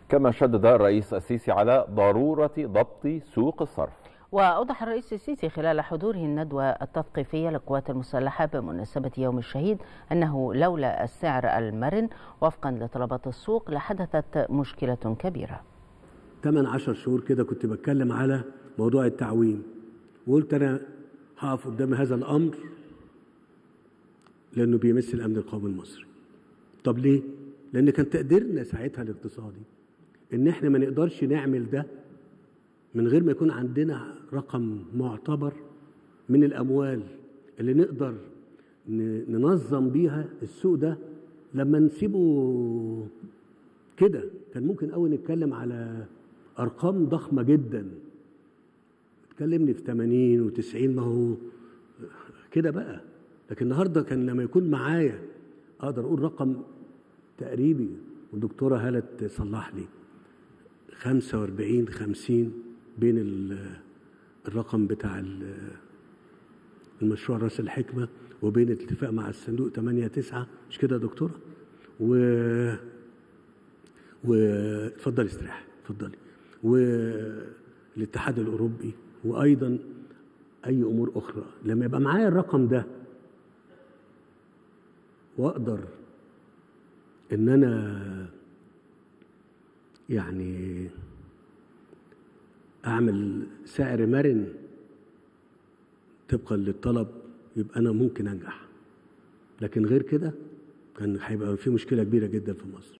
كما شدد الرئيس السيسي على ضرورة ضبط سوق الصرف وأوضح الرئيس السيسي خلال حضوره الندوة التثقيفية للقوات المسلحة بمناسبة يوم الشهيد أنه لولا السعر المرن وفقا لطلبات السوق لحدثت مشكلة كبيرة 8 10 شهور كده كنت بتكلم على موضوع التعويم وقلت أنا هقف قدام هذا الأمر لأنه بيمس الأمن القومي المصري طب ليه؟ لأن كان تقديرنا ساعتها الاقتصادي إن إحنا ما نقدرش نعمل ده من غير ما يكون عندنا رقم معتبر من الأموال اللي نقدر ننظم بيها السوق ده لما نسيبه كده كان ممكن قوي نتكلم على أرقام ضخمة جدا تكلمني في 80 و90 ما هو كده بقى لكن النهارده كان لما يكون معايا اقدر اقول رقم تقريبي والدكتوره هاله تصلح لي 45 50 بين الرقم بتاع المشروع راس الحكمه وبين الاتفاق مع الصندوق 8 9 مش كده يا دكتوره؟ و و اتفضلي استريحي اتفضلي والاتحاد الاوروبي وايضا اي امور اخرى لما يبقى معايا الرقم ده واقدر ان انا يعني اعمل سعر مرن طبقا للطلب يبقى انا ممكن انجح لكن غير كده كان هيبقى في مشكله كبيره جدا في مصر